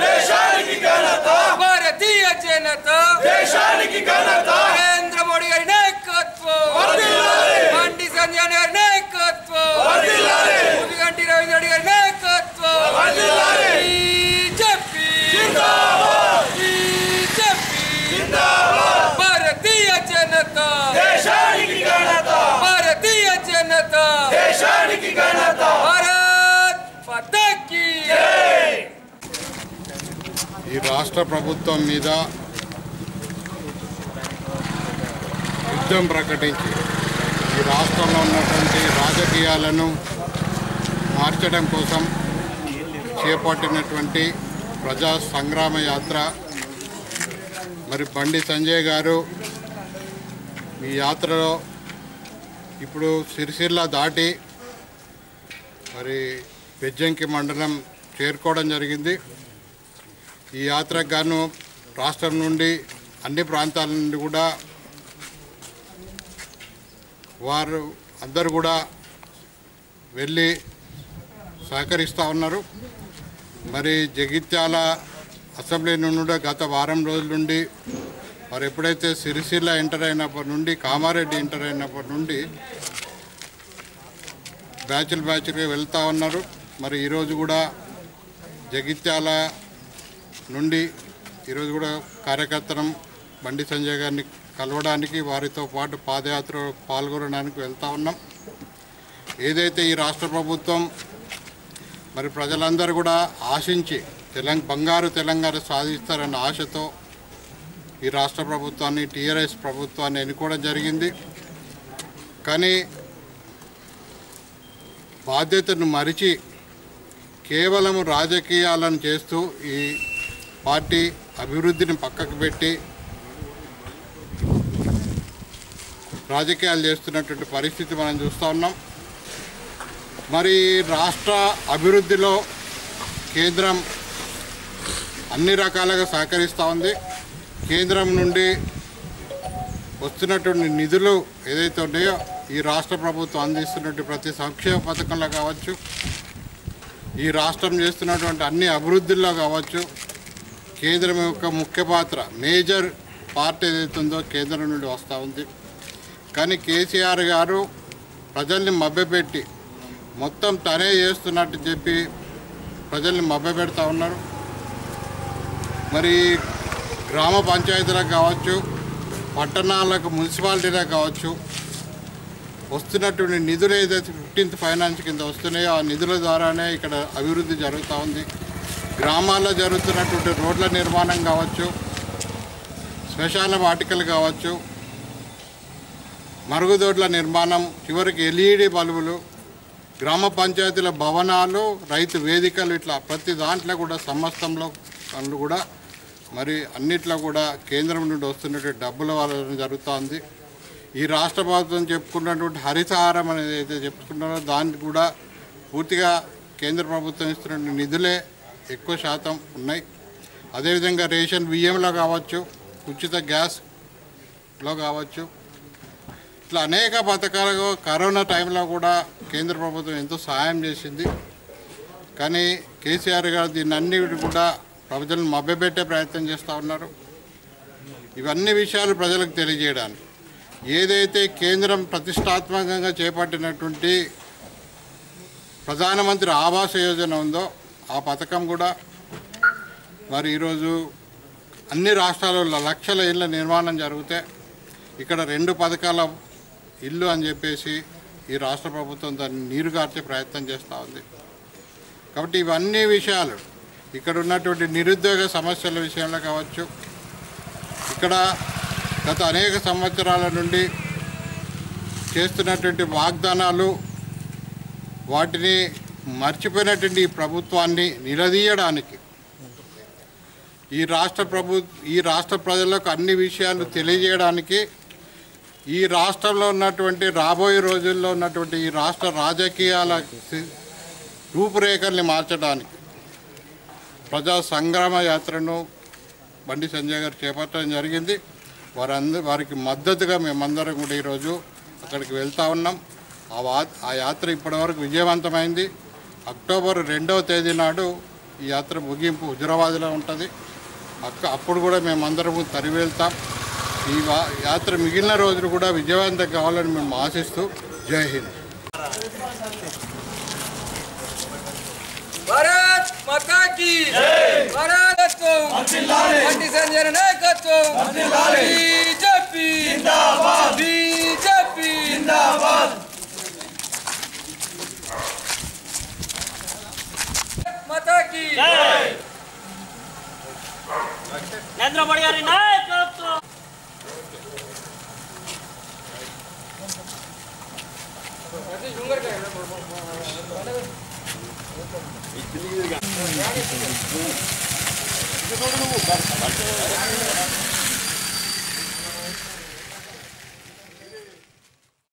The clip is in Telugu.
దేశానికి ఘనత భారతీయ జనత దేశానికి ఘనత నరేంద్ర మోడీ గారి నాయకత్వం వర్ధిల్లాలి. బండి సంజయ్ గారి నాయకత్వం వర్ధిల్లాలి. ముదిగంటి రవీంద్ర గారి నాయకత్వం వర్ధిల్లాలి. బీజేపీ జిందాబాద్ బీజేపీ జిందాబాద్ భారతీయ జనత దేశానికి ఘనత భారతీయ జనత దేశానికి ఘనత భారత్ పతాకి జై ఈ రాష్ట్ర ప్రభుత్వం మీద యుద్ధం ప్రకటించి ఈ రాష్ట్రంలో ఉన్నటువంటి రాజకీయాలను మార్చడం కోసం చేపట్టినటువంటి ప్రజా సంగ్రామ యాత్ర మరి బండి సంజయ్ గారు ఈ యాత్రలో ఇప్పుడు సిరిసిల్ల దాటి మరి బెజ్జంకి మండలం చేరుకోవడం జరిగింది ఈ యాత్రకు గాను రాష్ట్రం నుండి అన్ని ప్రాంతాల నుండి కూడా వారు అందరూ కూడా వెళ్ళి సహకరిస్తూ ఉన్నారు మరి జగిత్యాల అసెంబ్లీ నుండి కూడా గత వారం రోజుల నుండి మరి ఎప్పుడైతే సిరిసిల్ల ఎంటర్ అయినప్పటి నుండి కామారెడ్డి ఎంటర్ అయినప్పటి నుండి బ్యాచ్లు బ్యాచ్లుగా వెళ్తూ ఉన్నారు మరి ఈరోజు కూడా జగిత్యాల నుండి ఈరోజు కూడా కార్యకర్తనం బండి సంజయ్ గారిని కలవడానికి వారితో పాటు పాదయాత్ర పాల్గొనడానికి వెళ్తా ఉన్నాం ఏదైతే ఈ రాష్ట్ర ప్రభుత్వం మరి ప్రజలందరూ కూడా ఆశించి తెలంగాణ బంగారు తెలంగాణ సాధిస్తారన్న ఆశతో ఈ రాష్ట్ర ప్రభుత్వాన్ని టీఆర్ఎస్ ప్రభుత్వాన్ని ఎన్నుకోవడం జరిగింది కానీ బాధ్యతను మరిచి కేవలం రాజకీయాలను చేస్తూ ఈ పార్టీ అభివృద్ధిని పక్కకు పెట్టి రాజకీయాలు చేస్తున్నటువంటి పరిస్థితి మనం చూస్తూ ఉన్నాం మరి రాష్ట్ర అభివృద్ధిలో కేంద్రం అన్ని రకాలుగా సహకరిస్తూ ఉంది కేంద్రం నుండి వస్తున్నటువంటి నిధులు ఏదైతే ఉన్నాయో ఈ రాష్ట్ర ప్రభుత్వం అందిస్తున్నటువంటి ప్రతి సంక్షేమ పథకంలో కావచ్చు ఈ రాష్ట్రం చేస్తున్నటువంటి అన్ని అభివృద్ధుల్లో కావచ్చు కేంద్రం యొక్క ముఖ్య పాత్ర మేజర్ పార్ట్ ఏదైతే ఉందో కేంద్రం నుండి వస్తూ ఉంది కానీ కేసీఆర్ గారు ప్రజల్ని మభ్యపెట్టి మొత్తం తనే చేస్తున్నట్టు చెప్పి ప్రజల్ని మభ్యపెడతా ఉన్నారు మరి గ్రామ పంచాయతీలకు కావచ్చు పట్టణాలకు మున్సిపాలిటీలకు కావచ్చు వస్తున్నటువంటి నిధులు ఏదైతే ఫిఫ్టీన్త్ ఫైనాన్స్ కింద వస్తున్నాయో ఆ నిధుల ద్వారానే ఇక్కడ అభివృద్ధి జరుగుతూ ఉంది గ్రామాల్లో జరుగుతున్నటువంటి రోడ్ల నిర్మాణం కావచ్చు శ్మశాన వాటికలు కావచ్చు మరుగుదొడ్ల నిర్మాణం చివరికి ఎల్ఈడి బల్బులు గ్రామ పంచాయతీల భవనాలు రైతు వేదికలు ఇట్లా ప్రతి దాంట్లో కూడా సమస్తంలో పనులు కూడా మరి అన్నిట్లో కూడా కేంద్రం నుండి వస్తున్నటువంటి డబ్బుల వలన జరుగుతోంది ఈ రాష్ట్ర ప్రభుత్వం చెప్పుకున్నటువంటి హరితహారం అనేది అయితే చెప్పుకున్నారో దానికి కూడా పూర్తిగా కేంద్ర ప్రభుత్వం ఇస్తున్న నిధులే ఎక్కువ శాతం ఉన్నాయి అదేవిధంగా రేషన్ బియ్యంలో కావచ్చు ఉచిత గ్యాస్లో కావచ్చు ఇట్లా అనేక పథకాలు కరోనా టైంలో కూడా కేంద్ర ప్రభుత్వం ఎంతో సహాయం చేసింది కానీ కేసీఆర్ గారు దీన్ని అన్నిటి కూడా ప్రజలను మభ్యపెట్టే ప్రయత్నం చేస్తూ ఉన్నారు ఇవన్నీ విషయాలు ప్రజలకు తెలియజేయడానికి ఏదైతే కేంద్రం ప్రతిష్టాత్మకంగా చేపట్టినటువంటి ప్రధానమంత్రి ఆవాస యోజన ఉందో ఆ పథకం కూడా మరి ఈరోజు అన్ని రాష్ట్రాలలో లక్షల ఇళ్ళ నిర్మాణం జరిగితే ఇక్కడ రెండు పథకాల ఇల్లు అని చెప్పేసి ఈ రాష్ట్ర ప్రభుత్వం దాన్ని నీరు కార్చే ప్రయత్నం చేస్తూ ఉంది కాబట్టి ఇవన్నీ విషయాలు ఇక్కడ ఉన్నటువంటి నిరుద్యోగ సమస్యల విషయంలో కావచ్చు ఇక్కడ గత అనేక సంవత్సరాల నుండి చేస్తున్నటువంటి వాగ్దానాలు వాటిని మర్చిపోయినటువంటి ఈ ప్రభుత్వాన్ని నిలదీయడానికి ఈ రాష్ట్ర ప్రభు ఈ రాష్ట్ర ప్రజలకు అన్ని విషయాలు తెలియజేయడానికి ఈ రాష్ట్రంలో ఉన్నటువంటి రాబోయే రోజుల్లో ఉన్నటువంటి ఈ రాష్ట్ర రాజకీయాల సి- రూపురేఖల్ని మార్చడానికి ప్రజా సంగ్రామ యాత్రను బండి సంజయ్ గారు చేపట్టడం జరిగింది వారందరూ వారికి మద్దతుగా మేమందరం కూడా ఈరోజు అక్కడికి వెళ్తా ఉన్నాం ఆ వా ఆ యాత్ర ఇప్పటివరకు విజయవంతమైంది అక్టోబర్ రెండవ తేదీ నాడు ఈ యాత్ర ముగింపు హుజరాబాద్లో ఉంటుంది అక్క అప్పుడు కూడా మేమందరము తరి వెళ్తాం ఈ వా- యాత్ర మిగిలిన రోజులు కూడా విజయవంతం కావాలని మేము ఆశిస్తూ జై హింద్ భారత్ మాతా కీ భారతత్వం బండి సంజయ్ నాయకత్వం బీజేపీ బీజేపీ మాతా కీ నరేంద్ర మోడీ గారి నాయకత్వం